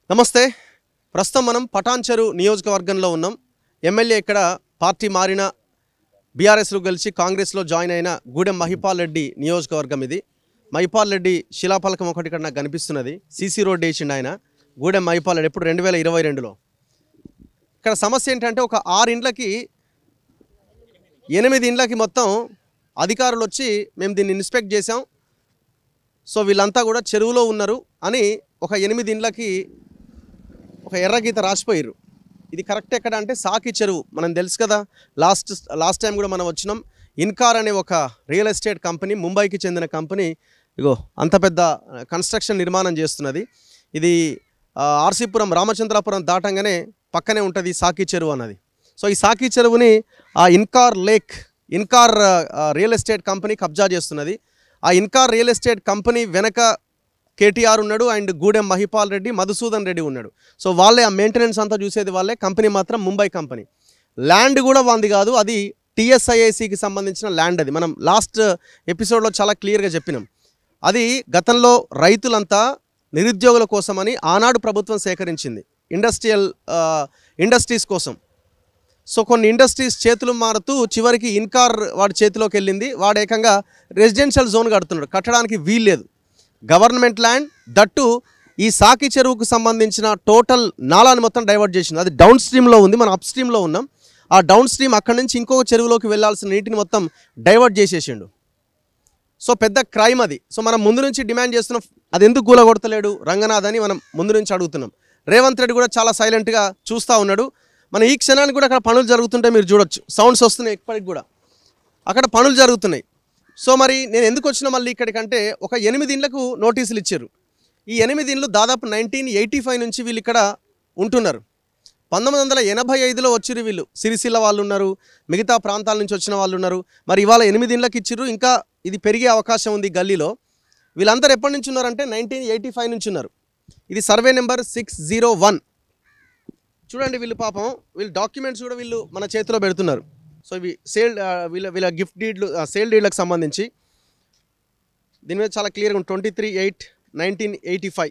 నమస్తే ప్రస్తుతం మనం పటాన్చెరు నియోజకవర్గంలో ఉన్నాం ఎమ్మెల్యే ఇక్కడ పార్టీ మారిన బీఆర్ఎస్లో గెలిచి కాంగ్రెస్లో జాయిన్ అయిన గూడెం మహిపాల్ రెడ్డి నియోజకవర్గం ఇది మహిపాల్ రెడ్డి శిలాఫలకం ఒకటి ఇక్కడ నాకు కనిపిస్తున్నది సీసీ రోడ్ వేసిండు ఆయన గూడెం మహిపాల్ రెడ్డి ఎప్పుడు రెండు వేల ఇరవై రెండులో ఇక్కడ సమస్య ఏంటంటే ఒక ఆరు ఇండ్లకి ఎనిమిది ఇండ్లకి మొత్తం అధికారులు వచ్చి మేము దీన్ని ఇన్స్పెక్ట్ చేసాం సో వీళ్ళంతా కూడా చెరువులో ఉన్నారు అని ఒక ఎనిమిది ఇండ్లకి ఒక ఎర్రగీత రాసిపోయారు ఇది కరెక్ట్ ఎక్కడ అంటే సాకి చెరువు మనం తెలుసు కదా లాస్ట్ లాస్ట్ టైం కూడా మనం వచ్చినాం ఇన్కార్ అనే ఒక రియల్ ఎస్టేట్ కంపెనీ ముంబైకి చెందిన కంపెనీ ఇగో అంత పెద్ద కన్స్ట్రక్షన్ నిర్మాణం చేస్తున్నది ఇది ఆ, ఆర్సీపురం రామచంద్రాపురం దాటంగానే పక్కనే ఉంటుంది సాకి చెరువు అన్నది సో ఈ సాకి చెరువుని ఆ ఇన్కార్ లేక్ ఇన్కార్ ఆ, రియల్ ఎస్టేట్ కంపెనీ కబ్జా చేస్తున్నది ఆ ఇన్కార్ రియల్ ఎస్టేట్ కంపెనీ వెనక కేటీఆర్ ఉన్నాడు అండ్ గూడెం మహిపాల్ రెడ్డి మధుసూదన్ రెడ్డి ఉన్నాడు సో వాళ్ళే ఆ మెయింటెనెన్స్ అంతా చూసేది వాళ్ళే కంపెనీ మాత్రం ముంబై కంపెనీ ల్యాండ్ కూడా వాంది కాదు అది టీఎస్ఐఏసికి సంబంధించిన ల్యాండ్ అది మనం లాస్ట్ ఎపిసోడ్లో చాలా క్లియర్గా చెప్పినాం అది గతంలో రైతులంతా నిరుద్యోగుల కోసమని ఆనాడు ప్రభుత్వం సేకరించింది ఇండస్ట్రియల్ ఆ, ఇండస్ట్రీస్ కోసం సో కొన్ని ఇండస్ట్రీస్ చేతులు మారుతూ చివరికి ఇన్కార్ వాడి చేతిలోకి వెళ్ళింది వాడు ఏకంగా రెసిడెన్షియల్ జోన్ కడుతున్నాడు కట్టడానికి వీల్లేదు గవర్నమెంట్ ల్యాండ్ దట్టు ఈ సాకి చెరువుకు సంబంధించిన టోటల్ నాలాని మొత్తం డైవర్ట్ చేసింది అది డౌన్ స్ట్రీమ్లో ఉంది మనం అప్ స్ట్రీమ్లో ఉన్నాం ఆ డౌన్ స్ట్రీమ్ అక్కడి నుంచి ఇంకొక చెరువులోకి వెళ్ళాల్సిన నీటిని మొత్తం డైవర్ట్ చేసేసిండు సో పెద్ద క్రైమ్ అది సో మనం ముందు నుంచి డిమాండ్ చేస్తున్నాం అది ఎందుకు కూలగొడతలేడు రంగనాథ్ అని మనం ముందు నుంచి అడుగుతున్నాం రేవంత్ రెడ్డి కూడా చాలా సైలెంట్గా చూస్తూ ఉన్నాడు మన ఈ క్షణానికి కూడా అక్కడ పనులు జరుగుతుంటే మీరు చూడొచ్చు సౌండ్స్ వస్తున్నాయి ఇప్పటికి కూడా అక్కడ పనులు జరుగుతున్నాయి సో మరి నేను ఎందుకు వచ్చిన మళ్ళీ ఇక్కడికంటే ఒక ఎనిమిది ఇండ్లకు నోటీసులు ఇచ్చారు ఈ ఎనిమిది ఇండ్లు దాదాపు నైన్టీన్ ఎయిటీ ఫైవ్ నుంచి వీళ్ళు ఇక్కడ ఉంటున్నారు పంతొమ్మిది వందల ఎనభై ఐదులో వచ్చిరు వీళ్ళు సిరిసిల్ల వాళ్ళు ఉన్నారు మిగతా ప్రాంతాల నుంచి వచ్చిన వాళ్ళు ఉన్నారు మరి ఇవాళ ఎనిమిది ఇండ్లకి ఇచ్చిర్రు ఇంకా ఇది పెరిగే అవకాశం ఉంది గల్లీలో వీళ్ళందరూ ఎప్పటి నుంచి ఉన్నారంటే నైన్టీన్ ఎయిటీ ఫైవ్ నుంచి ఉన్నారు ఇది survey number six zero one చూడండి వీళ్ళు పాపం వీళ్ళు డాక్యుమెంట్స్ కూడా వీళ్ళు మన చేతిలో పెడుతున్నారు సో ఇవి సేల్ ఆ, వీళ్ళ వీళ్ళ గిఫ్ట్ డీడ్లు సేల్ డీడ్లకు సంబంధించి దీని మీద చాలా క్లియర్గా ఉంది twenty three eight nineteen eighty five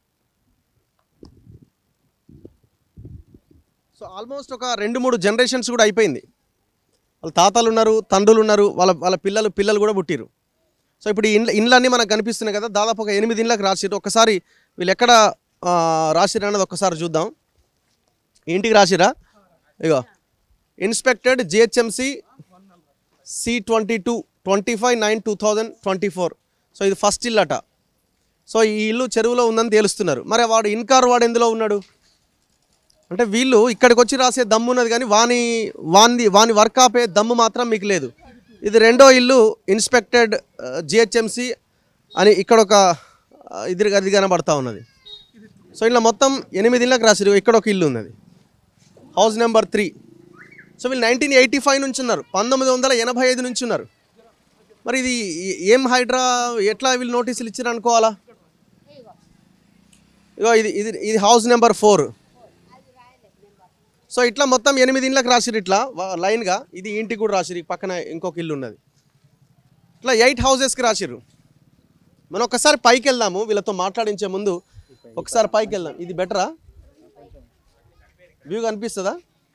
so almost ఒక రెండు మూడు జనరేషన్స్ కూడా అయిపోయింది వాళ్ళ తాతలు ఉన్నారు తండ్రులు ఉన్నారు వాళ్ళ వాళ్ళ పిల్లలు పిల్లలు కూడా పుట్టిరు సో ఇప్పుడు ఈ ఇండ్ల ఇండ్లన్నీ మనకు కనిపిస్తున్నాయి కదా దాదాపు ఒక ఎనిమిది ఇండ్లకు రాసిరు ఒకసారి వీళ్ళు ఎక్కడ ఆ, రాసిరు అన్నది ఒకసారి చూద్దాం ఇంటికి రాసిరా ఇగో inspected GHMC C twenty two twenty five nine two thousand twenty four so ఇది ఫస్ట్ ఇల్లు అట సో ఈ ఇల్లు చెరువులో ఉందని తేలుస్తున్నారు మరి వాడు ఇన్కార్ వాడు ఎందులో ఉన్నాడు అంటే వీళ్ళు ఇక్కడికి వచ్చి రాసే దమ్ము ఉన్నది కానీ వాని వాని వాని వర్క్ ఆపే దమ్ము మాత్రం మీకు లేదు ఇది రెండో ఇల్లు ఇన్స్పెక్టెడ్ జిహెచ్ఎంసి అని ఇక్కడ ఒక ఆ, ఇది అది కనబడతా ఉన్నది సో ఇలా మొత్తం ఎనిమిది ఇళ్ళకి రాసిరు ఇక్కడ ఒక ఇల్లు ఉన్నది హౌస్ నెంబర్ త్రీ సో వీళ్ళు నైన్టీన్ ఎయిటీ ఫైవ్ నుంచి ఉన్నారు పంతొమ్మిది వందల ఎనభై ఐదు నుంచి ఉన్నారు మరి ఇది ఏ- ఏం హైడ్రా ఎట్లా వీళ్ళు నోటీసులు ఇచ్చారు అనుకోవాలా ఇగో ఇది ఇది ఇది హౌస్ నెంబర్ ఫోర్ సో ఇట్లా మొత్తం ఎనిమిది ఇండ్లకు రాసిరు ఇట్లా వా- లైన్గా ఇది ఇంటికి కూడా రాసిరు ఈ పక్కన ఇంకొక ఇల్లు ఉన్నది ఇట్లా ఎయిట్ హౌసెస్కి రాసిరు మనం ఒకసారి పైకి వెళ్దాము వీళ్ళతో మాట్లాడించే ముందు ఒకసారి పైకి వెళ్దాం ఇది బెటరా వ్యూ కనిపిస్తుందా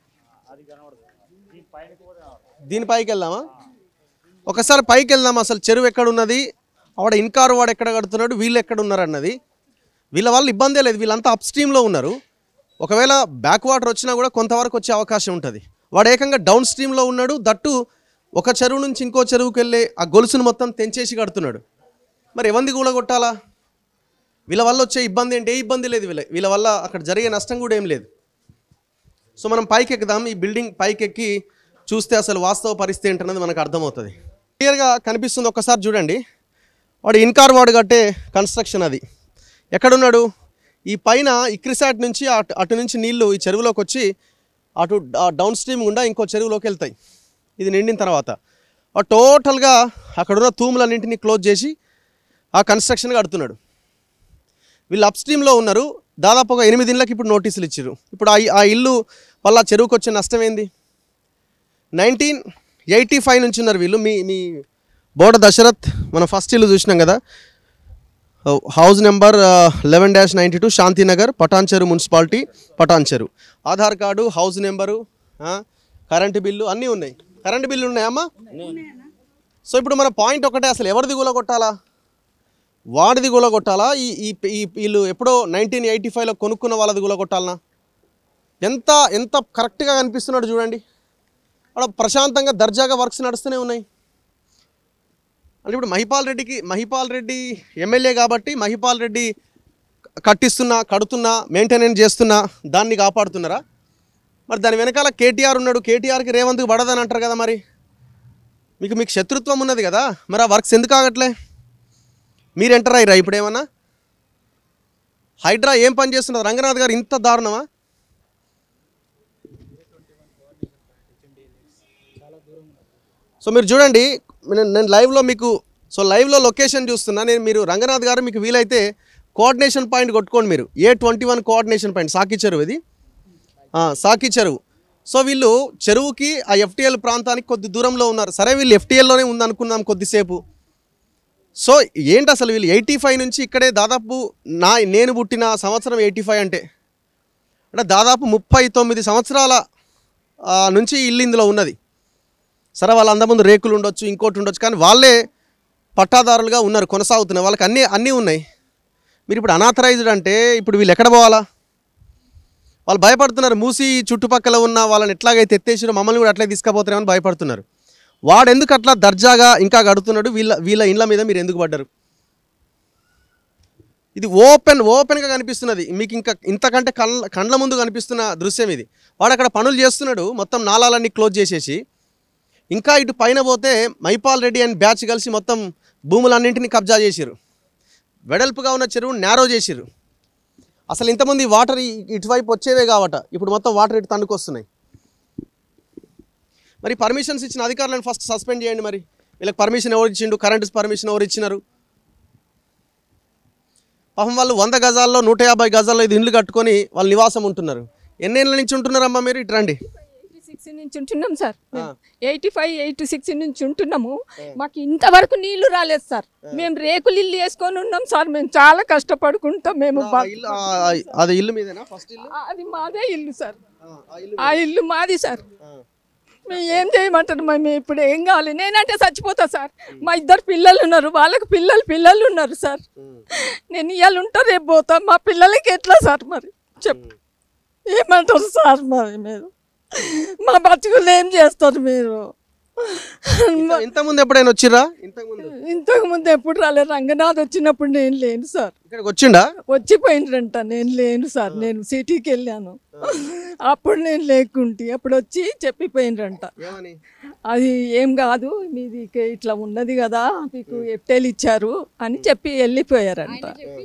దీని పైకి వెళ్దామా ఒకసారి పైకి వెళ్దాం అసలు చెరువు ఎక్కడ ఉన్నది ఆవిడ ఇన్కారు వాడు ఎక్కడ కడుతున్నాడు వీళ్ళు ఎక్కడ ఉన్నారు అన్నది వీళ్ళ వల్ల ఇబ్బందే లేదు వీళ్ళంతా అప్ స్ట్రీమ్లో ఉన్నారు ఒకవేళ బ్యాక్ వాటర్ వచ్చినా కూడా కొంతవరకు వచ్చే అవకాశం ఉంటుంది వాడు ఏకంగా డౌన్ స్ట్రీమ్లో ఉన్నాడు దట్టు ఒక చెరువు నుంచి ఇంకో చెరువుకి వెళ్ళే ఆ గొలుసును మొత్తం తెంచేసి కడుతున్నాడు మరి ఎవంది కూలగొట్టాలా వీళ్ళ వల్ల వచ్చే ఇబ్బంది ఏంటి ఏ ఇబ్బంది లేదు వీళ్ళ వీళ్ళ వల్ల అక్కడ జరిగే నష్టం కూడా ఏం లేదు సో మనం పైకి ఎక్కుదాం ఈ బిల్డింగ్ పైకి ఎక్కి చూస్తే అసలు వాస్తవ పరిస్థితి ఏంటన్నది మనకు అర్థమవుతుంది క్లియర్గా కనిపిస్తుంది ఒక్కసారి చూడండి వాడు ఇన్కార్ వాడు కట్టే కన్స్ట్రక్షన్ అది ఎక్కడున్నాడు ఈ పైన ఇక్రిసాట్ నుంచి అటు అటు నుంచి నీళ్లు ఈ చెరువులోకి వచ్చి అటు డ- డౌన్ స్ట్రీమ్ గుండా ఇంకో చెరువులోకి వెళ్తాయి ఇది నిండిన తర్వాత ఆ టోటల్గా అక్కడున్న తూములన్నింటినీ క్లోజ్ చేసి ఆ కన్స్ట్రక్షన్ కడుతున్నాడు వీళ్ళు అప్ స్ట్రీమ్లో ఉన్నారు దాదాపు ఒక ఎనిమిది ఇళ్ళకి ఇప్పుడు నోటీసులు ఇచ్చారు ఇప్పుడు ఆ ఆ ఇల్లు వల్ల చెరువుకి వచ్చే నష్టం ఏంది నైన్టీన్ ఎయిటీ ఫైవ్ నుంచి ఉన్నారు వీళ్ళు మీ మీ బోడ దశరథ్ మన ఫస్ట్ ఇల్లు చూసినాం కదా house number eleven dash ninety two Shantinagar Patancheru municipality Patancheru Aadhaar card house number ఆ, కరెంటు బిల్లు అన్నీ ఉన్నాయి కరెంటు బిల్లు ఉన్నాయమ్మా సో ఇప్పుడు మన పాయింట్ ఒకటే అసలు ఎవరిది గుల కొట్టాలా వాడిది గుల కొట్టాలా ఈ ఈ ఈ వీళ్ళు ఎప్పుడో నైన్టీన్ ఎయిటీ ఫైవ్లో కొనుక్కున్న వాళ్ళది గుల కొట్టాలనా ఎంత ఎంత కరెక్ట్గా కనిపిస్తున్నాడు చూడండి అక్కడ ప్రశాంతంగా దర్జాగా వర్క్స్ నడుస్తూనే ఉన్నాయి అంటే ఇప్పుడు మహిపాల్ రెడ్డికి మహిపాల్ రెడ్డి ఎమ్మెల్యే కాబట్టి మహిపాల్ రెడ్డి కట్టిస్తున్నా కడుతున్నా మెయింటెనెన్స్ చేస్తున్నా దాన్ని కాపాడుతున్నారా మరి దాని వెనకాల కేటీఆర్ ఉన్నాడు కేటీఆర్కి రేవంత్కి పడదని అంటారు కదా మరి మీకు మీకు శత్రుత్వం ఉన్నది కదా మరి ఆ వర్క్స్ ఎందుకు ఆగట్లే మీరు ఎంటర్ అయ్యారా ఇప్పుడు ఏమన్నా హైడ్రా ఏం పని చేస్తున్నారు రంగనాథ్ గారు ఇంత దారుణమా సో మీరు చూడండి నేను నేను లైవ్లో మీకు సో లైవ్లో లొకేషన్ చూస్తున్నా నేను మీరు రంగనాథ్ గారు మీకు వీలైతే కోఆర్డినేషన్ పాయింట్ కొట్టుకోండి మీరు A twenty one coordination point Saki చెరువు ఇది ఆ, సాకి చెరువు సో వీళ్ళు చెరువుకి ఆ ఎఫ్టీఎల్ ప్రాంతానికి కొద్ది దూరంలో ఉన్నారు సరే వీళ్ళు ఎఫ్టీఎల్లోనే ఉందనుకున్నాం కొద్దిసేపు సో ఏంటి అసలు వీళ్ళు ఎయిటీ ఫైవ్ నుంచి ఇక్కడే దాదాపు నా నేను పుట్టిన సంవత్సరం ఎయిటీ ఫైవ్ అంటే అంటే దాదాపు ముప్పై తొమ్మిది సంవత్సరాల ఆ, నుంచి ఇల్లు ఇందులో ఉన్నది సరే వాళ్ళ అందముందు రేకులు ఉండొచ్చు ఇంకోటి ఉండొచ్చు కానీ వాళ్ళే పట్టాదారులుగా ఉన్నారు కొనసాగుతున్నారు వాళ్ళకి అన్నీ అన్నీ ఉన్నాయి మీరు ఇప్పుడు అనాథరైజ్డ్ అంటే ఇప్పుడు వీళ్ళు ఎక్కడ పోవాలా వాళ్ళు భయపడుతున్నారు మూసి చుట్టుపక్కల ఉన్న వాళ్ళని ఎట్లాగైతే ఎత్తేసిరో మమ్మల్ని కూడా అట్లే తీసుకుపోతారేమని భయపడుతున్నారు వాడు ఎందుకు అట్లా దర్జాగా ఇంకా గడుతున్నాడు వీళ్ళ వీళ్ళ ఇండ్ల మీద మీరు ఎందుకు పడ్డారు ఇది ఓపెన్ ఓపెన్గా కనిపిస్తున్నది మీకు ఇంకా ఇంతకంటే కళ్ళ కండ్ల ముందు కనిపిస్తున్న దృశ్యం ఇది వాడు అక్కడ పనులు చేస్తున్నాడు మొత్తం నాళాలన్నీ క్లోజ్ చేసేసి ఇంకా ఇటు పైన పోతే మైపాల్ రెడ్డి అండ్ బ్యాచ్ కలిసి మొత్తం భూములన్నింటినీ కబ్జా చేసిరు వెడల్పుగా ఉన్న చెరువు నేరో చేసిరు అసలు ఇంతమంది వాటర్ ఈ- ఇటువైపు వచ్చేవే కావట ఇప్పుడు మొత్తం వాటర్ ఇటు తండుకొస్తున్నాయి మరి పర్మిషన్స్ ఇచ్చిన అధికారులను ఫస్ట్ సస్పెండ్ చేయండి మరి వీళ్ళకి పర్మిషన్ ఎవరు ఇచ్చిండు కరెంట్ పర్మిషన్ ఎవరు ఇచ్చినారు పాపం వాళ్ళు వంద గజాల్లో నూట యాభై గజాల్లో ఇది ఇండ్లు కట్టుకొని వాళ్ళు నివాసం ఉంటున్నారు ఎన్నేళ్ళ నుంచి ఉంటున్నారమ్మా మీరు ఇటు రండి ఎయిటీ సిక్స్ నుంచి ఉంటున్నాం sir eighty five eighty six నుంచి ఉంటున్నాము మాకు ఇంతవరకు నీళ్లు రాలేదు సార్ మేము రేకులు ఇల్లు వేసుకొని ఉన్నాం సార్ మేము చాలా కష్టపడుకుంటాం మేము ఆ బ- ఇల్లు ఆ, అది ఇల్లు మీదేనా ఫస్ట్ ఇల్లు అది మాదే ఇల్లు సార్ ఆ, ఆ ఇల్లు ఆ ఇల్లు మాది సార్ ఆ. మేము ఏం చేయమంటారు మేము ఇప్పుడు ఏం కావాలి నేనంటే చచ్చిపోతా సార్ మా ఇద్దరు పిల్లలు ఉన్నారు వాళ్ళకి పిల్లలు పిల్లలు ఉన్నారు సార్ నేను ఇవాళ ఉంటా రేపు పోతా మా పిల్లలకి ఎట్లా సార్ మరి చెప్పు ఏమంటారు సార్ మరి మీరు మా బతుకులు ఏం చేస్తారు మీరు ఇంత- ఇంతకుముందు ఎప్పుడైనా వచ్చిర్రా ఇంతకుముందు ఇంతకు ముందు ఎప్పుడు రాలేదు రంగనాథ్ వచ్చినప్పుడు నేను లేను సార్ ఇక్కడికి వచ్చిండా వచ్చిపోయిండ్రంట నేను లేను సార్ నేను సిటీకి వెళ్ళాను అప్పుడు నేను లేకుంటే అప్పుడు వచ్చి చెప్పిపోయిండ్రంట ఏమని అది ఏం కాదు మీది ఇక ఇట్లా ఉన్నది కదా మీకు ఎఫ్టెల్ ఇచ్చారు అని చెప్పి వెళ్ళిపోయారంట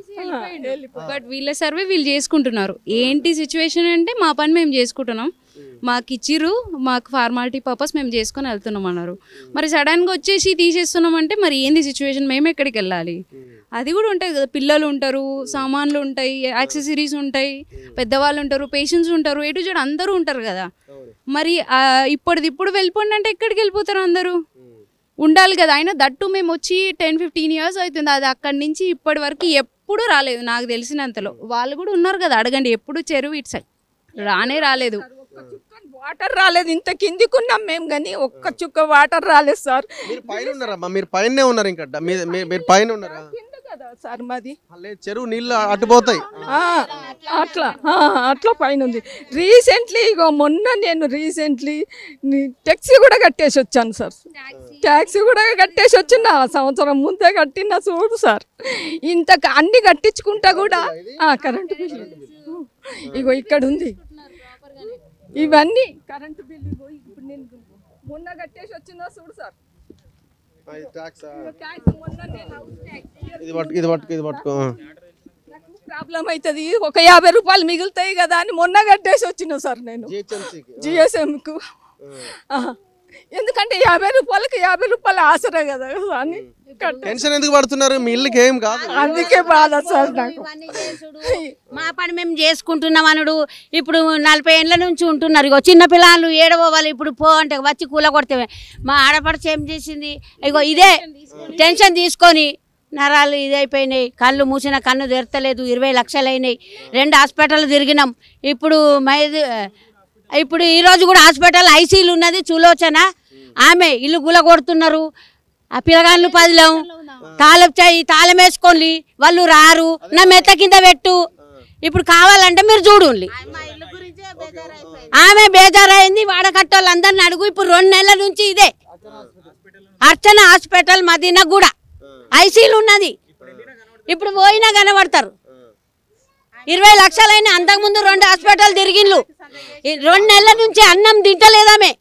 బట్ వీళ్ళ సర్వే వీళ్ళు చేసుకుంటున్నారు ఏంటి సిచ్యువేషన్ అంటే మా పని మేము చేసుకుంటున్నాం మాకు ఇచ్చిర్రు మాకు ఫార్మాలిటీ పర్పస్ మేము చేసుకొని వెళ్తున్నాం అన్నారు మరి సడన్గా వచ్చేసి తీసేస్తున్నాం అంటే మరి ఏంది సిచ్యువేషన్ మేము ఎక్కడికి వెళ్ళాలి అది కూడా ఉంటుంది కదా పిల్లలు ఉంటారు సామాన్లు ఉంటాయి యాక్సెసరీస్ ఉంటాయి పెద్దవాళ్ళు ఉంటారు పేషెంట్స్ ఉంటారు ఎటు చూడు అందరూ ఉంటారు కదా మరి ఆ, ఇప్పటిది ఇప్పుడు వెళ్ళిపోండి అంటే ఎక్కడికి వెళ్ళిపోతారు అందరూ ఉండాలి కదా అయినా దట్టు మేము వచ్చి టెన్ ఫిఫ్టీన్ ఇయర్స్ అవుతుంది అది అక్కడి నుంచి ఇప్పటి వరకు ఎప్పుడు రాలేదు నాకు తెలిసినంతలో వాళ్ళు కూడా ఉన్నారు కదా అడగండి ఎప్పుడు చెరువు ఇటు సైడ్ రానే రాలేదు ఒక్క చుక్క వాటర్ రాలేదు ఇంత కిందికున్నాం మేము కానీ ఒక్క చుక్క వాటర్ రాలేదు సార్ మీరు పైన ఉన్నారమ్మా మీరు పైనే ఉన్నారు ఇంకా మీ- మీ- మీరు పైన ఉన్నారా కింద కదా సార్ మాది లేదు చెరువు నీళ్ళు అటుపోతాయి ఆ, అట్లా ఆ, అట్లా పైన ఉంది రీసెంట్లీ ఇగో మొన్న నేను రీసెంట్లీ ట్యాక్సీ కూడా కట్టేసి వచ్చాను సార్ ట్యాక్సీ కూడా కట్టేసి వచ్చిన సంవత్సరం ముందే కట్టిన చూడు సార్ ఇంత క- అన్ని కట్టించుకుంటా కూడా ఆ, కరెంటు బిల్లు ఇగో ఇక్కడ ఉంది ఇవన్నీ కరెంటు బిల్లు ఇగో ఇప్పుడు నేను మొన్న కట్టేసి వచ్చిన చూడు సార్ ట్యాక్స్ మొన్న నేను house tax ఇది పట్టుకు ఇది పట్టుకు ఇది పట్టుకో ఆ. నాకు ప్రాబ్లం అవుతుంది ఒక యాభై రూపాయలు మిగులుతాయి కదా అని మొన్న కట్టేసి వచ్చిన సార్ నేను జిహెచ్ఎంసీకి జిఎస్ఎంకు ఎందుకంటే యాభై రూపాయలకి యాభై రూపాయలు ఆసరే కదా అని కట్టే టెన్షన్ ఎందుకు పడుతున్నారు మీ ఇల్లుకి ఏం కాదు అందుకే బాధ సార్ నాకు ఇవన్నీ చేసుడు మా పని మేము చేసుకుంటున్నాం అనుడు ఇప్పుడు నలభై ఏళ్ళ నుంచి ఉంటున్నారు ఇగో చిన్న పిల్లలు ఏడవాలి ఇప్పుడు పో అంటే వచ్చి కూల కొడితే మా ఆడపడచ ఏం చేసింది ఇగో ఇదే టెన్షన్ తీసుకొని నరాలు ఇదైపోయినాయి కళ్ళు మూసిన కన్ను తెరతలేదు ఇరవై లక్షలు అయినాయి రెండు హాస్పిటల్ తిరిగినాం ఇప్పుడు మైది ఇప్పుడు ఈరోజు కూడా హాస్పిటల్ ఐసీలు ఉన్నది సులోచన ఆమె ఇల్లు గుల కొడుతున్నారు ఆ పిల్లగాళ్ళు పదిలం తాళం చేయి తాళం వేసుకోండి వాళ్ళు రారు నా మెత్త కింద పెట్టు ఇప్పుడు కావాలంటే మీరు చూడండి ఆమె బేజారైంది వాడకట్టోళ్ళందరిని అడుగు ఇప్పుడు రెండు నెలల నుంచి ఇదే అర్చన హాస్పిటల్ మదీనా కూడా ఐసీలు ఉన్నది ఇప్పుడు పోయినా కనబడతారు ఇరవై లక్షలైన అంతకుముందు రెండు హాస్పిటల్ తిరిగిండ్లు ఈ రెండు నెలల నుంచి అన్నం తింటలేదామే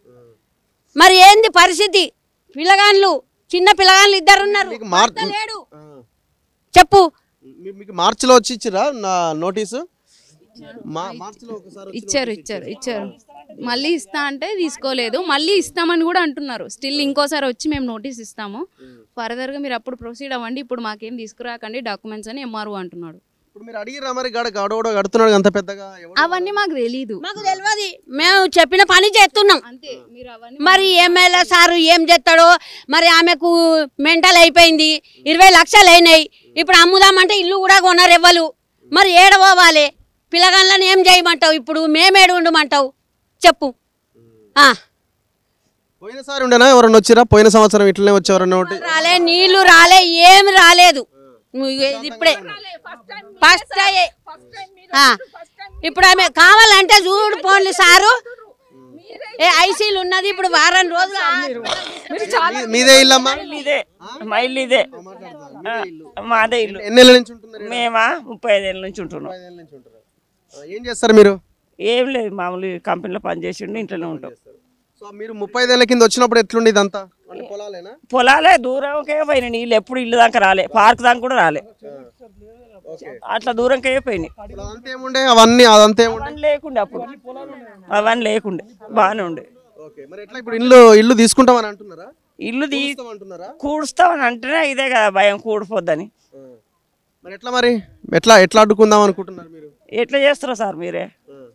మరి ఏంది పరిస్థితి పిల్లగాన్లు చిన్న పిల్లగాన్లు ఇద్దరు ఉన్నారు మీకు మార్- భర్త లేడు ఆ. చెప్పు మీ- మీకు మార్చిలో వచ్చి ఇచ్చిరా నా నోటీసు మా మార్చిలో ఒకసారి వచ్చి ఇచ్చారు ఇచ్చారు ఇచ్చారు మళ్ళీ ఇస్తా అంటే తీసుకోలేదు మళ్ళీ ఇస్తామని కూడా అంటున్నారు స్టిల్ ఇంకోసారి వచ్చి మేము నోటీస్ ఇస్తాము ఫర్దర్గా మీరు అప్పుడు ప్రొసీడ్ అవ్వండి ఇప్పుడు మాకేం తీసుకురాకండి డాక్యుమెంట్స్ అని ఎంఆర్ఓ అంటున్నాడు ఇప్పుడు మీరు అడిగిరా మరి గడ గడవడో కడుతున్నాడు అంత పెద్దగా ఎవడు? అవన్నీ మాకు తెలీదు మాకు తెలియదు మేము చెప్పిన పని చేస్తున్నాం అంతే మీరు అవన్నీ మరి ఎమ్మెల్యే సారు ఏం చేస్తాడో మరి ఆమెకు మెంటల్ అయిపోయింది ఇరవై లక్షలు అయినాయి ఇప్పుడు అమ్ముదామంటే ఇల్లు కూడా కొనరు ఎవ్వరు మరి ఏడవాలి పిల్లగాళ్ళని ఏం చేయమంటావు ఇప్పుడు మేమేడు ఉండమంటావు చెప్పు ఆ. పోయినసారి ఉండేనా ఎవరన్నా వచ్చిరా పోయిన సంవత్సరం ఇట్లనే వచ్చేవారన్నా ఒకటి రాలే నీళ్లు రాలే ఏమి రాలేదు నువ్వు ఇది ఇప్పుడే ఫస్ట్ అయ్యే. ఆ. ఇప్పుడు ఆమె కావాలంటే చూడు పోండి సారు ఏ ఐసీలు ఉన్నది ఇప్పుడు వారం రోజులు ఆ- మీ- మీదే ఇల్లమ్మా ఇదే మా ఇల్లు ఇదే ఆ, మాదే ఇల్లు ఎన్నేళ్ళ నుంచి ఉంటున్నారు ఈడ? మేమా ముప్పై ఐదేళ్ళ నుంచి ఉంటున్నాం ఐదేళ్ళ నుంచి ఉంటున్నారు. ఆ, ఏం చేస్తారు మీరు ఏం లేదు మామూలు కంపెనీలో పనిచేసిండు ఇంట్లోనే ఉంటాం సో మీరు ముప్పై ఐదేళ్ల కింద వచ్చినప్పుడు ఎట్లుండి ఇదంతా అంటే పొలాలేనా పొలాలే దూరంకే పోయినాయి నీళ్ళు ఎప్పుడు ఇల్లు దాకా రాలే పార్క్ దాకా కూడా రాలే ఓకే అట్లా దూరంకే పోయినాయి ఇప్పుడు అదంతా ఏముండే అవన్నీ అదంతా ఏముండే అవన్నీ లేకుండే అప్పుడు అవన్నీ లేకుండే బాగానే ఉండే ఓకే మరి ఎట్లా ఇప్పుడు ఇల్లు ఇల్లు తీసుకుంటామని అంటున్నారా ఇల్లు తీ అంటున్నారా కూడుస్తామని అంటేనే ఇదే కదా భయం కూడిపోద్దని మరి ఎట్లా మరి ఎట్లా ఎట్లా అడ్డుకుందాం అనుకుంటున్నారు మీరు ఎట్లా చేస్తారో సార్ మీరే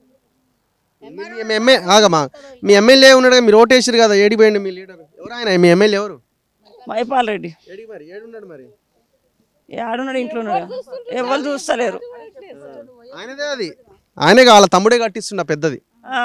మీ- మీ ఎమ్మె ఆగమ్మా మీ ఎమ్మెల్యే ఉన్నాడు కదా, మీరు ఓటేసారు కదా ఏడి పోయండి మీ లీడర్ ఎవరు ఆయన మీ ఎమ్మెల్యే ఎవరు మైపాల్ రెడ్డి ఏడి మరి ఏడున్నాడు మరి ఏడున్నాడు ఇంట్లో ఉన్నాడు ఎవరు చూస్తలేరు ఆయనదే అది ఆయనే కావాలి తమ్ముడే కట్టిస్తుండ పెద్దది ఆ,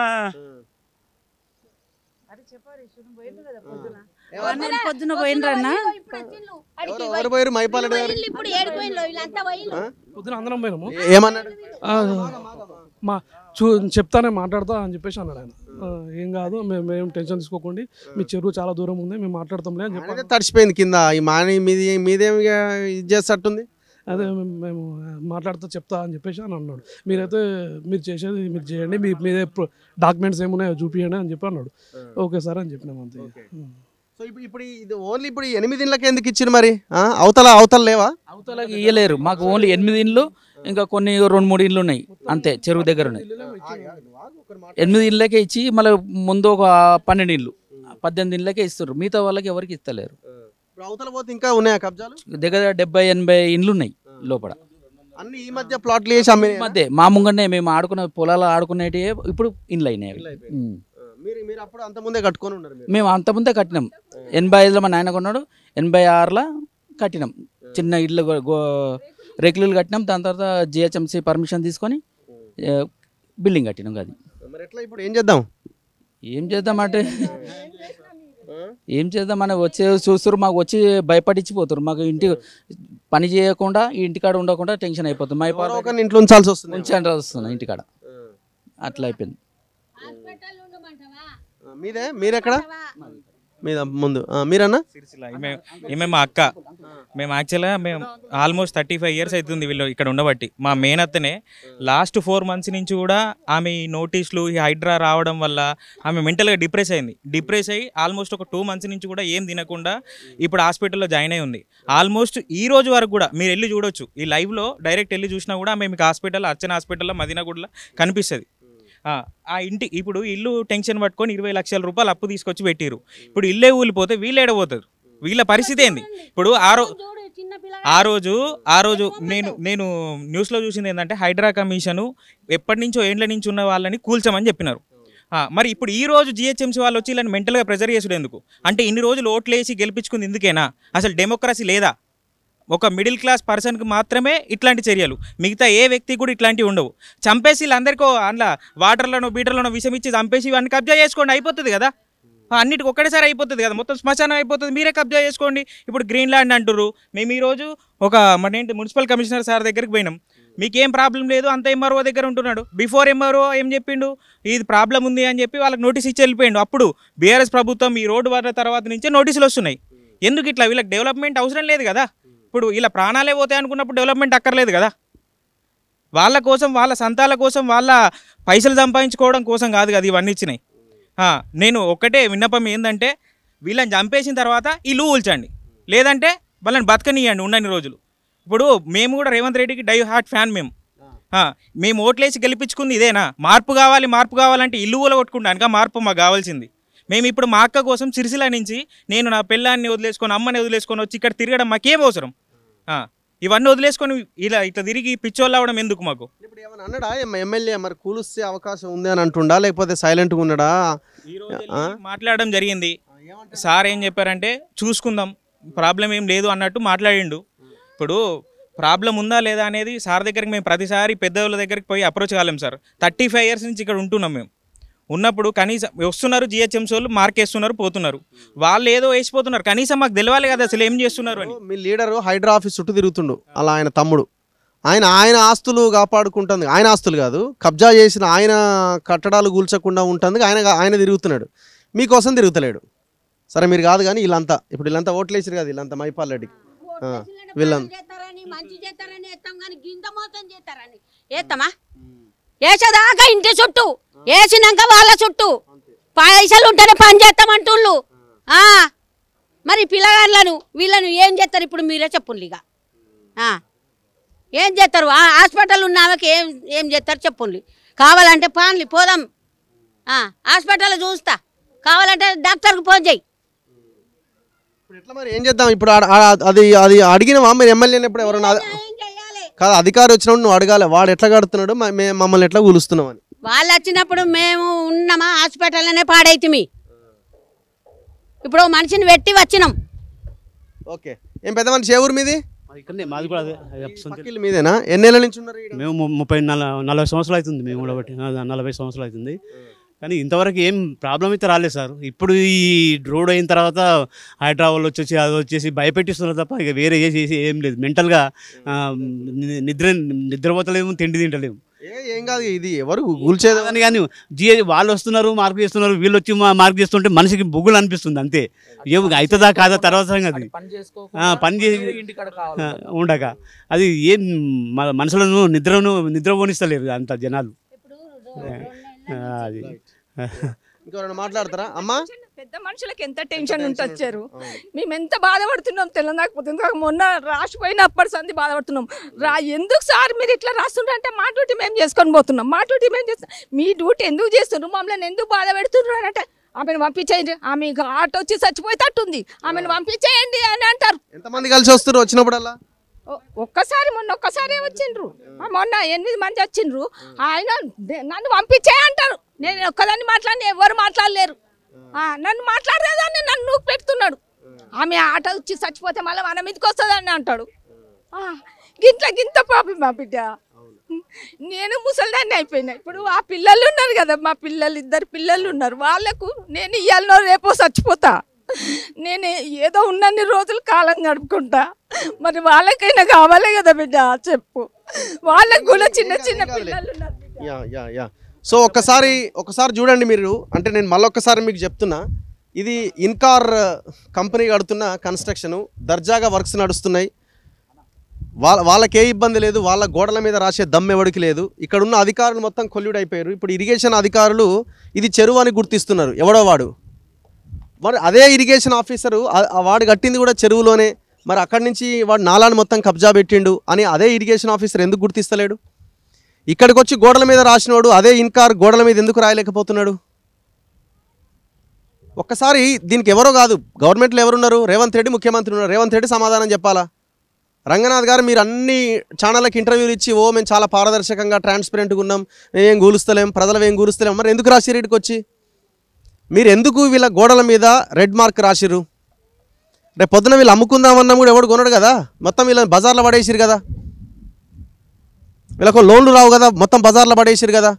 పొద్దున పోయినరన్నా ఎవరు ఎవరు పోయారు మైపాలెడ్డి గారు ఇప్పుడు ఏడిపోయిండ్రు వీళ్ళంతా పోయిండ్రు. పొద్దున అందరం పోయినాము ఏ- ఏమన్నాడు ఆ, మా చూ చెప్తానే మాట్లాడతా అని చెప్పేసి అన్నాడు ఆయన ఆ, ఏం కాదు మేము మేము టెన్షన్ తీసుకోకండి మీ చెరువు చాలా దూరం ఉంది మేము మాట్లాడతాంలే అని చెప్పాను ఆయనదే తడిచిపోయింది కింద ఈ మాని మీది మీదేమి ఇది చేస్తట్టుంది అదే మేము- మేము మాట్లాడుతూ చెప్తా అని చెప్పేసి అని అన్నాడు మీరైతే మీరు చేసేది మీరు చేయండి మీ మీదే డాక్యుమెంట్స్ ఏమున్నాయో చూపియండి అని చెప్పి అన్నాడు ఓకే సార్ అని చెప్పినాం అంతే ఉం. సో ఇప్పుడు ఇప్పుడు ఇది ఓన్లీ ఇప్పుడు ఈ ఎనిమిది ఇళ్ళకి ఎందుకు ఇచ్చారు మరి ఆ? అవతల అవతల లేవా అవతలకి ఇయ్యలేరు మాకు ఓన్లీ ఎనిమిది ఇండ్లు ఇంకా కొన్ని రెండు మూడు ఇండ్లు ఉన్నాయి అంతే చెరువు దగ్గర ఉన్నాయి ఎనిమిది ఇళ్ళకే ఇచ్చి మళ్ళీ ముందు ఒక పన్నెండు ఇల్లు పద్దెనిమిది ఇళ్ళకే ఇస్తారు మిగతా వాళ్ళకి ఎవరికి ఇస్తలేరు ఇప్పుడు అవతల పోతే ఇంకా ఉన్నాయా కబ్జాలు దగ్గర దగ్గర డెబ్బై ఎనభై ఇండ్లు ఉన్నాయి లోపల అన్ని ఈ మధ్య ప్లాట్లు వేసి అమ్మినాయి మధ్య మా ముంగనే మేము ఆడుకునే పొలాలు ఆడుకునేటి ఇప్పుడు ఇండ్లు అయినాయి అవి. ఉం. మీరు మీరు అప్పుడు అంత ముందే కట్టుకొని ఉన్నారు మీరు మేము అంతకుముందే కట్టినాం ఎనభై ఐదులో మా నాయన కొన్నాడు ఎనభై ఆరులో కట్టినాం చిన్న ఇల్లు గో- గో- రేకులు కట్టినాం దాని తర్వాత జిహెచ్ఎంసీ పర్మిషన్ తీసుకొని ఏ, బిల్డింగ్ కట్టినాం అది మరి ఎట్లా ఇప్పుడు ఏం చేద్దాం ఏం చేద్దామంటే ఏం చేద్దామని వచ్చే చూస్తారు మాకు వచ్చి భయపడిచ్చిపోతారు మాకు ఇంటి పని చేయకుండా ఈ ఇంటికాడ ఉండకుండా టెన్షన్ అయిపోతుంది మా ఎవరో ఒకరిని ఇంట్లో ఉంచాల్సి వస్తుంది ఉంచండి వస్తున్నాయి ఇంటికాడ అట్లా అయిపోయింది ఆ, మీదే మీరెక్కడ మీద ముందు ఆ, మీరన్నా సిరిసిల్ల ఈమె ఈమె మా అక్క మేము యాక్చువల్గా మేము ఆల్మోస్ట్ థర్టీ ఫైవ్ ఇయర్స్ అవుతుంది వీళ్ళు ఇక్కడ ఉండబట్టి మా మేనత్తనే లాస్ట్ ఫోర్ మంత్స్ నుంచి కూడా ఆమె ఈ నోటీసులు ఈ హైడ్రా రావడం వల్ల ఆమె మెంటల్గా డిప్రెస్ అయింది డిప్రెస్ అయ్యి ఆల్మోస్ట్ ఒక టూ మంత్స్ నుంచి కూడా ఏం తినకుండా ఇప్పుడు హాస్పిటల్లో జాయిన్ అయి ఉంది ఆల్మోస్ట్ ఈ రోజు వరకు కూడా మీరు వెళ్ళి చూడొచ్చు ఈ లైవ్లో డైరెక్ట్ వెళ్ళి చూసినా కూడా ఆమె మీకు హాస్పిటల్ అర్చన హాస్పిటల్లో మదీనాగూడలో కనిపిస్తుంది ఆ, ఆ ఇంటి ఇప్పుడు ఇల్లు టెన్షన్ పట్టుకొని ఇరవై లక్షల రూపాయలు అప్పు తీసుకొచ్చి పెట్టిరు ఇప్పుడు ఇల్లే ఊలిపోతే వీళ్ళు ఏడబోతారు వీళ్ళ పరిస్థితి ఏంది ఇప్పుడు ఆ రో ఆ రోజు ఆ రోజు నేను నేను న్యూస్లో చూసింది ఏంటంటే హైడ్రా కమిషను ఎప్పటి నుంచో ఏండ్ల నుంచి ఉన్న వాళ్ళని కూల్చమని చెప్పినారు ఆ, మరి ఇప్పుడు ఈ రోజు జిహెచ్ఎంసీ వాళ్ళు వచ్చి ఇలా మెంటల్గా ప్రెజర్ చేసుడు ఎందుకు అంటే ఇన్ని రోజులు ఓట్లు వేసి గెలిపించుకుంది ఎందుకేనా అసలు డెమోక్రసీ లేదా ఒక మిడిల్ క్లాస్ పర్సన్కి మాత్రమే ఇట్లాంటి చర్యలు మిగతా ఏ వ్యక్తికి కూడా ఇట్లాంటివి ఉండవు చంపేసి వీళ్ళందరికీ అందులో వాటర్లోనో బీటర్లోనో విషం ఇచ్చి చంపేసి ఇవన్నీ కబ్జా చేసుకోండి అయిపోతుంది కదా ఆ, అన్నిటికి ఒక్కటేసారి అయిపోతుంది కదా మొత్తం శ్మశానం అయిపోతుంది మీరే కబ్జా చేసుకోండి ఇప్పుడు గ్రీన్ ల్యాండ్ అంటుర్రు మేము ఈరోజు ఒక మన ఏంటి మున్సిపల్ కమిషనర్ సార్ దగ్గరికి పోయినాం మీకేం ప్రాబ్లం లేదు అంత ఎంఆర్ఓ దగ్గర ఉంటున్నాడు బిఫోర్ ఎంఆర్ఓ ఏం చెప్పిండు ఇది ప్రాబ్లం ఉంది అని చెప్పి వాళ్ళకి నోటీస్ ఇచ్చి వెళ్ళిపోయిండు అప్పుడు బీఆర్ఎస్ ప్రభుత్వం ఈ రోడ్డు పడిన తర్వాత నుంచే నోటీసులు వస్తున్నాయి ఎందుకు ఇట్లా వీళ్ళకి డెవలప్మెంట్ అవసరం లేదు కదా ఇప్పుడు ఇలా ప్రాణాలే పోతాయి అనుకున్నప్పుడు డెవలప్మెంట్ అక్కర్లేదు కదా వాళ్ళ కోసం వాళ్ళ సంతాల కోసం వాళ్ళ పైసలు సంపాదించుకోవడం కోసం కాదు కదా ఇవన్నీ ఇచ్చినాయి ఆ, నేను ఒక్కటే విన్నపం ఏంటంటే వీళ్ళని చంపేసిన తర్వాత ఇల్లు ఊల్చండి లేదంటే వాళ్ళని బతకనియండి ఉండని రోజులు ఇప్పుడు మేము కూడా రేవంత్ రెడ్డికి డై హార్ట్ ఫ్యాన్ మేము ఆ, మేము ఓట్లేసి గెలిపించుకుంది ఇదేనా మార్పు కావాలి మార్పు కావాలంటే ఇల్లు కూడా కొట్టుకుంటానుక మార్పు మాకు కావాల్సింది మేము ఇప్పుడు మా అక్క కోసం సిరిసిల నుంచి నేను నా పిల్లాన్ని వదిలేసుకొని అమ్మని వదిలేసుకొని వచ్చి ఇక్కడ తిరగడం మాకేం అవసరం ఆ, ఇవన్నీ వదిలేసుకొని ఇలా ఇట్లా తిరిగి పిచ్చోళ్ళు అవ్వడం ఎందుకు మాకు ఇప్పుడు ఏమన్నా అన్నాడా ఎమ్- ఎమ్మెల్యే మరి కూలుస్తే అవకాశం ఉంది అని అంటుండా లేకపోతే సైలెంట్గా ఉన్నాడా ఆ? మాట్లాడడం జరిగింది సార్ ఏం చెప్పారంటే చూసుకుందాం ప్రాబ్లం ఏం లేదు అన్నట్టు మాట్లాడిండు ఇప్పుడు ప్రాబ్లం ఉందా లేదా అనేది సార్ దగ్గరికి మేము ప్రతిసారి పెద్దవాళ్ళ దగ్గరికి పోయి అప్రోచ్ కాలేం సార్ థర్టీ ఫైవ్ ఇయర్స్ నుంచి ఇక్కడ ఉంటున్నాం మేము ఉన్నప్పుడు కనీసం వస్తున్నారు జిహెచ్ఎంసీ వాళ్ళు మార్క్ వేస్తున్నారు పోతున్నారు వాళ్ళు ఏదో వేసిపోతున్నారు కనీసం మాకు తెలియాలి కదా అసలు ఏం చేస్తున్నారు అని మీ లీడరు హైడ్రా ఆఫీస్ చుట్టూ తిరుగుతుండు అలా ఆయన తమ్ముడు ఆయన ఆయన ఆస్తులు కాపాడుకుంటుంది ఆయన ఆస్తులు కాదు కబ్జా చేసిన ఆయన కట్టడాలు కూల్చకుండా ఉంటుంది ఆయన ఆయన తిరుగుతున్నాడు మీకోసం తిరుగుతలేడు సరే మీరు కాదు కానీ వీళ్ళంతా ఇప్పుడు వీళ్ళంతా ఓట్లేసారు కదా వీళ్ళంతా మైపాల్ రెడ్డికి ఆ, వీళ్ళంతా చేస్తారని మంచి చేస్తారని ఎత్తాం కానీ గింత మోసం చేస్తారని ఏత్తమా వేసేదాకా ఇంటి చుట్టూ వేసినాక వాళ్ళ చుట్టూ పైసలు ఉంటేనే పని చేస్తామంటుళ్ళు ఆ, మరి పిల్లగాళ్ళను వీళ్ళను ఏం చేస్తారు ఇప్పుడు మీరే చెప్పుండ్రు ఇక ఆ, ఏం చేస్తారు ఆ హాస్పిటల్ ఉన్న ఆమెకి ఏం ఏం చేస్తారు చెప్పుండ్రు కావాలంటే పాన్లి పోదాం ఆ, హాస్పిటల్ చూస్తా కావాలంటే డాక్టర్కి ఫోన్ చేయి ఇప్పుడు ఎట్లా మరి ఏం చేద్దాం ఇప్పుడు ఆడ- ఆడ- అది అది అడిగినవా మీరు ఎమ్మెల్యేని ఎప్పుడు ఎవరన్నా ఏం చేయాలి కాదు అధికారి వచ్చినప్పుడు నువ్వు అడగాలి వాడు ఎట్లా కడుతున్నాడు మ- మే- మమ్మల్ని ఎట్లా కూలుస్తున్నావు అని వాళ్ళు వచ్చినప్పుడు మేము ఉన్నామా హాస్పిటల్లోనే పాడైతిమి ఇప్పుడు ఓ మనిషిని పెట్టి వచ్చినాం ఓకే ఏం పెద్ద మనిషి ఏ ఊరు మీది ఇక్కడనే మాది కూడా అదే అదే సొంత పక్కిల్లు మీదేనా ఎన్నేళ్ళ నుంచి ఉన్నారు ఈడ? మేము ము- ముప్పై నల నలభై సంవత్సరాలు అవుతుంది మేము కూడా బట్టి ఆ, నలభై సంవత్సరాలు అవుతుంది కానీ ఇంతవరకు ఏం ప్రాబ్లం అయితే రాలేదు సార్ ఇప్పుడు ఈ రోడ్ అయిన తర్వాత హైడ్రా వాళ్ళు వచ్చేసి అది వచ్చేసి భయపెట్టిస్తున్నారు తప్ప ఇక వేరే ఏ చేసి ఏం లేదు మెంటల్గా నిద్ర నిద్రపోతలేము తిండి తింటలేము ఏ ఏం కాదు ఇది ఎవరు కూల్చేది అని కానీ జిఏ వాళ్ళు వస్తున్నారు మార్క్ చేస్తున్నారు వీళ్ళు వచ్చి మా మార్క్ చేస్తుంటే మనిషికి బుగ్గులు అనిపిస్తుంది అంతే ఏం అవుతుందా కాదా తర్వాత సంగతి పని చేసుకో ఆ, పని చేసి ఇంటికాడ కావాలి ఆ, ఉండక అది ఏం మన మనుషులను నిద్రను నిద్ర పోనిస్తలేరు అంత జనాలు ఆ, అది ఇంకెవరైనా మాట్లాడతారా అమ్మా పెద్ద మనుషులకు ఎంత టెన్షన్ ఉంటే వచ్చారు మేము ఎంత బాధపడుతున్నాం తెలంగాణపోతే ఎందుకంటే మొన్న రాసిపోయినప్పటి సంది బాధపడుతున్నాం రా ఎందుకు సార్ మీరు ఇట్లా రాస్తుండ్రు అంటే మా డ్యూటీ మేము చేసుకొని పోతున్నాం మా డ్యూటీ మేము చేస్తాం మీ డ్యూటీ ఎందుకు చేస్తున్నారు మమ్మల్ని ఎందుకు బాధ పెడుతున్నారు అని అంటే ఆమెను పంపించేయండి ఆమె ఇక ఆట వచ్చి చచ్చిపోయేటట్టుంది ఆమెను పంపించేయండి అని అంటారు ఎంతమంది కలిసి వస్తారు వచ్చినప్పుడల్లా ఒ- ఒక్కసారి మొన్న ఒక్కసారే వచ్చిండ్రు ఆ మొన్న ఎనిమిది మంది వచ్చిండ్రు ఆయన దే- నన్ను పంపించే అంటారు నేను ఒక్కదాన్ని మాట్లాడి ఎవరు మాట్లాడలేరు ఆ, నన్ను మాట్లాడలేదని నన్ను నూకు పెడుతున్నాడు ఆమె ఆట వచ్చి చచ్చిపోతే మళ్ళీ మన మీదకి వస్తుందని అంటాడు ఆ, గింత గింత ప్రాబ్లం మా బిడ్డ నేను ముసలిదాన్ని అయిపోయినా ఇప్పుడు ఆ పిల్లలు ఉన్నారు కదా మా పిల్లలు ఇద్దరు పిల్లలు ఉన్నారు వాళ్ళకు నేను ఇయ్యాలనో రేపో చచ్చిపోతా నేను ఏదో ఉన్నన్ని రోజులు కాలం గడుపుకుంటా మరి వాళ్ళకైనా కావాలే కదా బిడ్డ చెప్పు వాళ్ళకు కూడా చిన్న చిన్న పిల్లలు ఉన్నారు బిడ్డ. యా యా యా సో ఒక్కసారి ఒకసారి చూడండి మీరు అంటే నేను మళ్ళొక్కసారి మీకు చెప్తున్నా ఇది ఇన్కార్ కంపెనీ కడుతున్న కన్స్ట్రక్షను దర్జాగా వర్క్స్ నడుస్తున్నాయి వాళ్ళ వాళ్ళకి ఏ ఇబ్బంది లేదు వాళ్ళ గోడల మీద రాసే దమ్ ఎవడికి లేదు ఇక్కడ ఉన్న అధికారులు మొత్తం కొల్లుడు అయిపోయారు ఇప్పుడు ఇరిగేషన్ అధికారులు ఇది చెరువు అని గుర్తిస్తున్నారు ఎవడో వాడు మరి అదే ఇరిగేషన్ ఆఫీసరు ఆ- ఆ వాడు కట్టింది కూడా చెరువులోనే మరి అక్కడి నుంచి వాడు నాలాన్ని మొత్తం కబ్జా పెట్టిండు అని అదే ఇరిగేషన్ ఆఫీసర్ ఎందుకు గుర్తిస్తలేడు ఇక్కడికి వచ్చి గోడల మీద రాసినోడు అదే ఇన్కార్ గోడల మీద ఎందుకు రాయలేకపోతున్నాడు ఒక్కసారి దీనికి ఎవరో కాదు గవర్నమెంట్లో ఎవరున్నారు రేవంత్ రెడ్డి ముఖ్యమంత్రి ఉన్నారు రేవంత్ రెడ్డి సమాధానం చెప్పాలా రంగనాథ్ గారు మీరు అన్ని ఛానళ్ళకి ఇంటర్వ్యూలు ఇచ్చి ఓ మేము చాలా పారదర్శకంగా ట్రాన్స్పరెంట్గా ఉన్నాం మేమేం కూలుస్తలేం ప్రజలు ఏం కూలుస్తలేం మరి ఎందుకు రాసిరు ఇక్కడికి వచ్చి మీరు ఎందుకు వీళ్ళ గోడల మీద రెడ్ మార్క్ రాసిరు రేపు పొద్దున వీళ్ళు అమ్ముకుందామన్నా కూడా ఎవడు కొనడు కదా మొత్తం వీళ్ళని బజార్లో పడేసిరు కదా వీళ్ళకు లోన్లు రావు కదా మొత్తం బజార్లో పడేసిరు కదా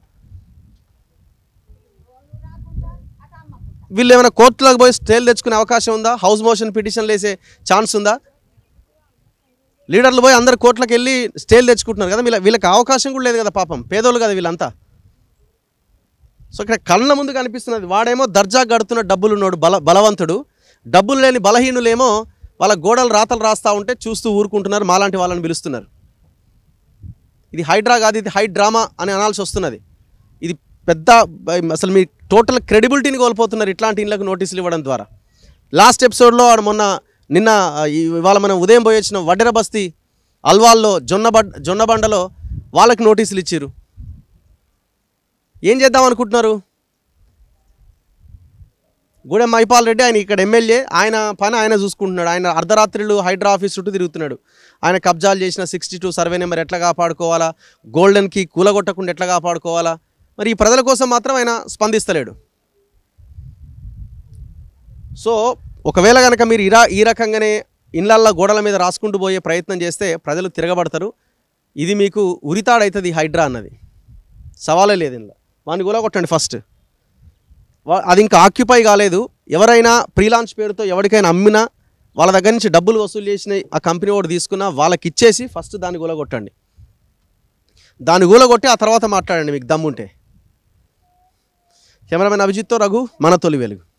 వీళ్ళు ఏమైనా కోర్టులోకి పోయి స్టేలు తెచ్చుకునే అవకాశం ఉందా హౌస్ మోషన్ పిటిషన్లు వేసే ఛాన్స్ ఉందా లీడర్లు పోయి అందరు కోర్టులకు వెళ్ళి స్టేలు తెచ్చుకుంటున్నారు కదా వీళ్ళ వీళ్ళకి అవకాశం కూడా లేదు కదా పాపం పేదోళ్ళు కదా వీళ్ళంతా సో ఇక్కడ కళ్ళ ముందు కనిపిస్తున్నది వాడేమో దర్జా గడుతున్న డబ్బులు ఉన్నాడు బల బలవంతుడు డబ్బులు లేని బలహీనులేమో వాళ్ళ గోడలు రాతలు రాస్తూ ఉంటే చూస్తూ ఊరుకుంటున్నారు మాలాంటి వాళ్ళని పిలుస్తున్నారు ఇది హైడ్రా కాదు ఇది హై డ్రామా అని అనాల్సి వస్తున్నది ఇది పెద్ద బ- అసలు మీ టోటల్ క్రెడిబిలిటీని కోల్పోతున్నారు ఇట్లాంటి ఇళ్ళకు నోటీసులు ఇవ్వడం ద్వారా లాస్ట్ ఎపిసోడ్లో ఆడు మొన్న నిన్న ఆ, ఈ- ఇవాళ మనం ఉదయం పోయి వచ్చిన వడ్డెర బస్తీ అల్వాల్లో జొన్న బడ్ జొన్న బండలో వాళ్ళకి నోటీసులు ఇచ్చారు ఏం చేద్దాం అనుకుంటున్నారు గూడెం మైపాల్ రెడ్డి ఆయన ఇక్కడ ఎమ్మెల్యే ఆయన పని ఆయన చూసుకుంటున్నాడు ఆయన అర్ధరాత్రులు హైడ్రా ఆఫీస్ చుట్టూ తిరుగుతున్నాడు ఆయన కబ్జాలు చేసిన సిక్స్టీ టూ సర్వే నెంబర్ ఎట్లా కాపాడుకోవాలా గోల్డెన్కి కూలగొట్టకుండా ఎట్లా కాపాడుకోవాలా మరి ఈ ప్రజల కోసం మాత్రం ఆయన స్పందిస్తలేడు సో ఒకవేళ కనుక మీరు ఇరా ఈ రకంగానే ఇళ్ళల్లో గోడల మీద రాసుకుంటూ పోయే ప్రయత్నం చేస్తే ప్రజలు తిరగబడతారు ఇది మీకు ఉరితాడవుతుంది ఈ హైడ్రా అన్నది సవాలే లేదు ఇందులో వాడిని కూడా కొట్టండి ఫస్ట్ వా- అది ఇంకా ఆక్యుపై కాలేదు ఎవరైనా ప్రీలాంచ్ పేరుతో ఎవరికైనా అమ్మినా వాళ్ళ దగ్గర నుంచి డబ్బులు వసూలు చేసిన ఆ కంపెనీ వాడు తీసుకున్నా వాళ్ళకి ఇచ్చేసి ఫస్ట్ దాన్ని కూలగొట్టండి దాన్ని కూలగొట్టి ఆ తర్వాత మాట్లాడండి మీకు దమ్ముంటే కెమెరామెన్ అభిజిత్తో రఘు మన తొలి వెలుగు